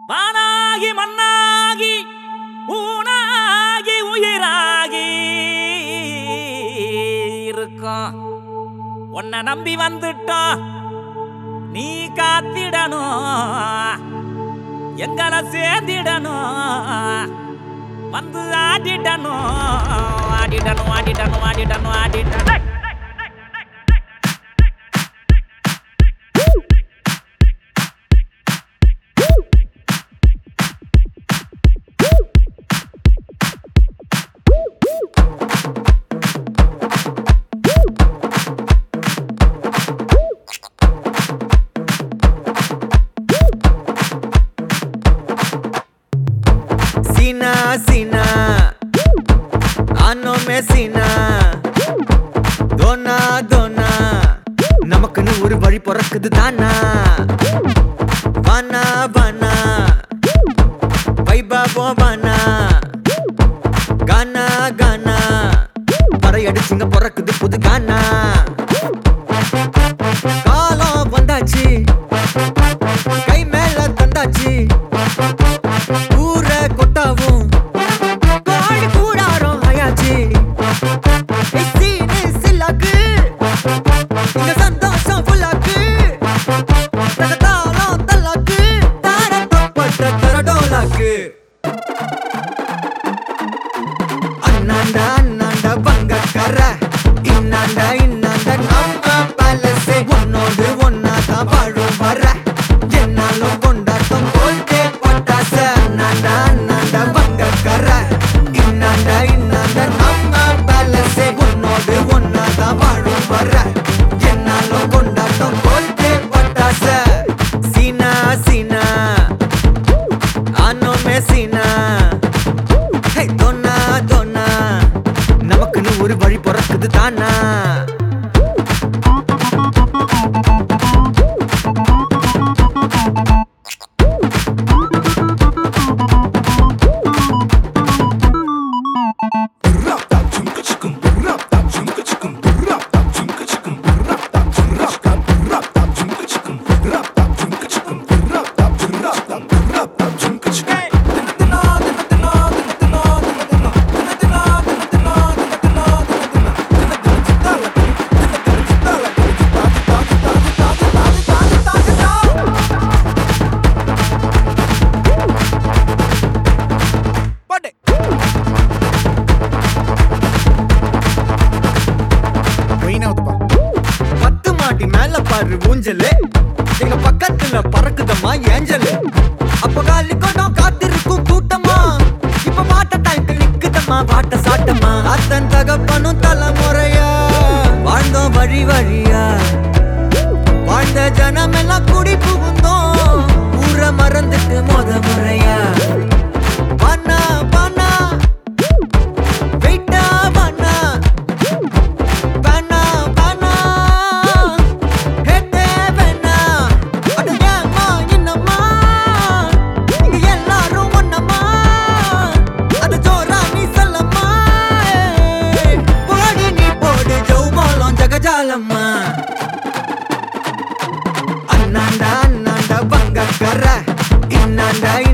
வானாகி மண்ணாகி ஊனாகி உயிராகி இருக்கோம் உன்னை நம்பி வந்துட்டோம் நீ காத்திடணும் எங்களை சேர்ந்திடணும் வந்து ஆடிடணும் ஆடிடணும் ஆடிடணும் ஆடிடணும் ஆடிடணும் சீனா சீனா ஆனோ மெசினா தோனா தோனா நமக்குன்னு ஒரு வழி பிறக்குது தானா வானா வானா வைபா போவானா கானா கானா பறையடிச்சுங்க பிறக்குது புது கானா காலம் வந்தாச்சு கை மேல தந்தாச்சு ஊர கொட்டாவும் பாடி கூடாரம் ஆயாச்சு சீனு சில்லாக்கு இங்க சந்தோஷம் ஃபுல்லாக்கு தகதாளம் தல்லாக்கு தாரம் தப்பட்ட தரடோலாக்கு அண்ணாண்டா அண்ணாண்டா பங்கக்கர இன்னாண்டா இன்னாண்டா நம்ம பலசே உன்னோடு ஒன்னா தான் வாழும் வர என்னாலும் கொண்டாட்டம் போல்டே பட்டாச அண்ணாண்டா அண்ணாண்டா பங்கக்கர இன்னாண்டா இன்னாண்டா நம்ம பலசே உன்னோடு ஒன்னா தான் வாழும் வர என்னாலும் கொண்டாட்டம் போல்டே பட்டாச சீனா சீனா ஆனோ மெசினா ஹே தோனா தோனா நமக்குன்னு ஒரு வழி பிறக்குது தானா பாட்டு மெயினாவதுப்பா பத்து மாட்டி மேல பாரு ஊஞ்சலு எங்க பக்கத்துல பறக்குதம்மா ஏஞ்சலு அப்ப காலி கொண்டோம் காத்திருக்கும் கூட்டமா இப்ப பாட்ட டைம் நிக்குதம்மா பாட்ட சாட்டமா அத்தன் தகப்பனும் தலைமுறையா வாழ்ந்தோம் வழி வழியா வாழ்ந்த ஜனமெல்லாம் குடி புகுந்தோம் ஊர மறந்துட்டு மொத முறையா பண்ணா பண்ணா வெயிட்டா பண்ணா பண்ணா பண்ணா ஹெட்டே பண்ணா அட ஏம்மா என்னம்மா இங்க எல்லாரும் ஒன்னம்மா அது ஜோரா நீ சொல்லம்மா போடி நீ போடு ஜவுமாலம் ஜகஜாலம்மா அண்ணாண்டா அண்ணாண்டா பங்கக்கர இன்னாண்டா